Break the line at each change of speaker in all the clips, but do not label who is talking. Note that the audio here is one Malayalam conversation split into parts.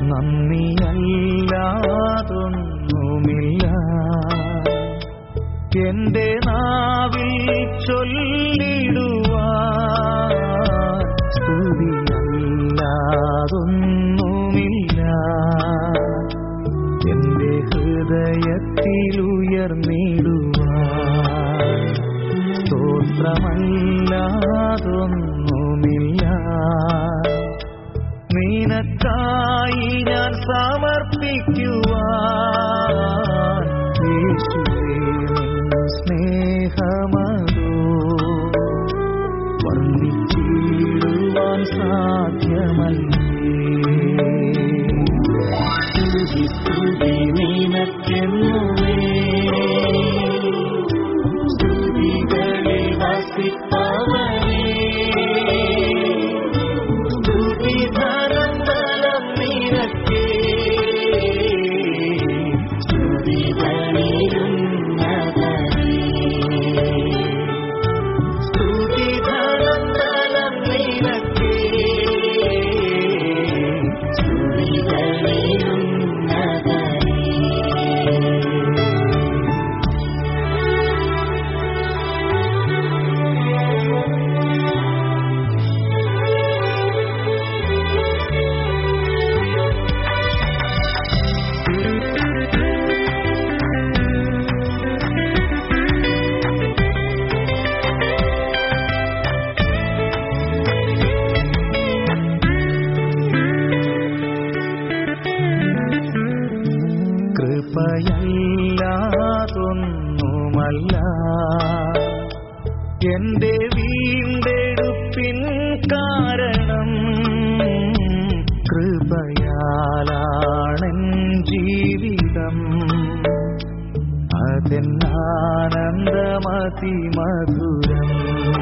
നന്ദിയല്ലാതൊന്നുമില്ല എന്റെ നാവിൽ ചൊല്ലിടുവാൻ സ്തുതിയല്ലാതൊന്നുമില്ല എന്റെ ഹൃദയത്തിൽ ഉയർന്നിടുവാൻ സ്തോത്രമല്ലാതൊന്നുമില്ല നിനക്കായി ഞാൻ സമർപ്പിക്കുവാൻ യേശുവേ നിൻ സ്നേഹമതോ വർണ്ണിച്ചിടുവാൻ സാധ്യമല്ലേ സ്തുതി സ്തുതി നിനക്കെന്നുമേ സ്തുതികളിൽ വസിപ്പവനേ സ്തുതി ധനം ബലം നിനക്കേ സ്തുതികളിലുന്നതനേ സ്തുതി ധനം ബലം നിനക്കേ സ്തുതികളിലുന്നതനേ കൃപയല്ലാതൊന്നുമല്ല എന്റെ വീണ്ടെടുപ്പിൻ കാരണം കൃപയാലാണെൻ ജീവിതം അതെന്നാനന്ദമതി മധുരം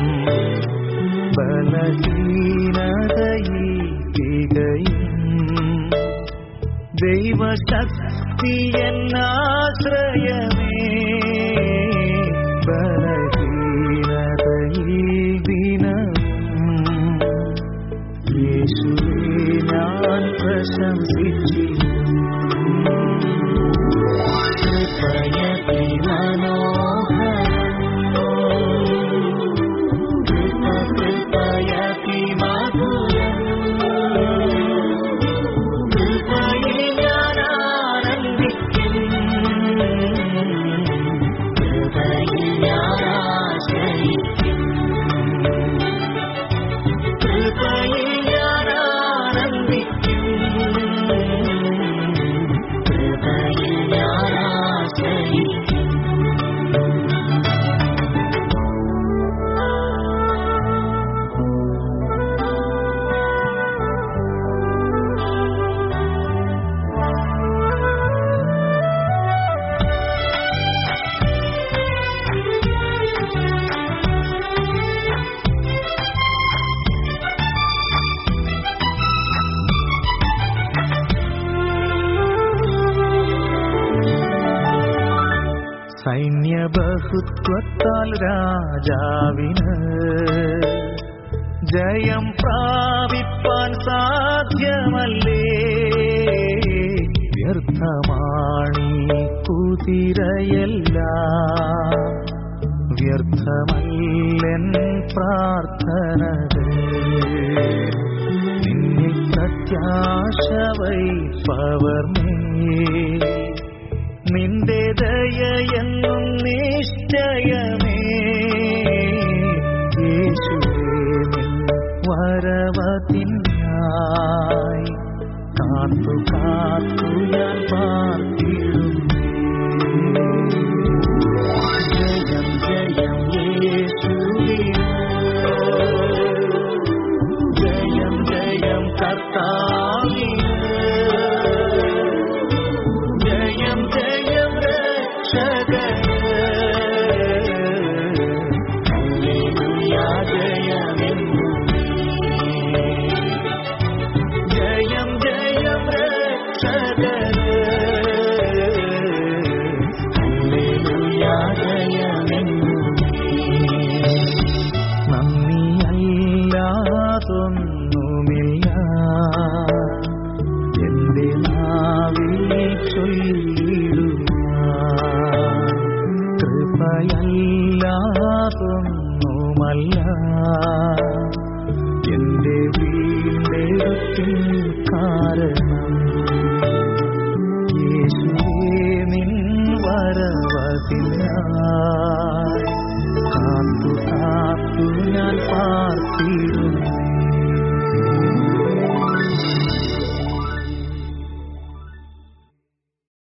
ബലഹീനതയിൽ തികയും ദൈവശക്തി എന്നാശ്രയമേ ബലഹീനതയിൽ ദിനവും യേശുവേ ഞാൻ പ്രശംസിച്ചിടും കൃപയതി മനോഹരം കൃപ കൃപയതി മധുരം കൃപയിൽ ഞാൻ ആനന്ദിക്കും കൃപയിൽ ഞാൻ ആശ്രയിക്കും കൃപയിൽ ഞാൻ ആനന്ദിക്കും കൃപയിൽ ഞാൻ ആശ്രയിക്കും സൈന്യബഹുത്വത്താൽ രാജാവിന് ജയം പ്രാപിപ്പാൻ സാധ്യമല്ലേ വ്യർത്ഥമാണി കുതിരയല്ല വ്യർത്ഥമല്ലെൻ പ്രാർത്ഥനകൾ നിന്നിൽ പ്രത്യാശ വൈപ്പവർമേ നിന്റെ ദയയെന്നും നിശ്ചയമേ യേശുവേ നിൻ വരവതിനായി കാത്തു കാത്തു ഞാൻ പാർത്തിടുന്നു ജയം ജയം യേശുവിന് ജയം ജയം കർത്താവിന് ജയം ജയം രക്ഷകന് ഹല്ലേലൂയ ജയമെന്നുമേ ജയം ജയം രക്ഷകന് ഹല്ലേലൂയ ജയമെന്നുമേ
ചൊല്ലിടുവാൻ കൃപയല്ലാതൊന്നുമല്ല എന്റെ വീണ്ടെടുപ്പിൻ കാരണം യേശുവേ നിൻ വരവതിനായി കാത്തു കാത്തു ഞാൻ പാർത്തിടും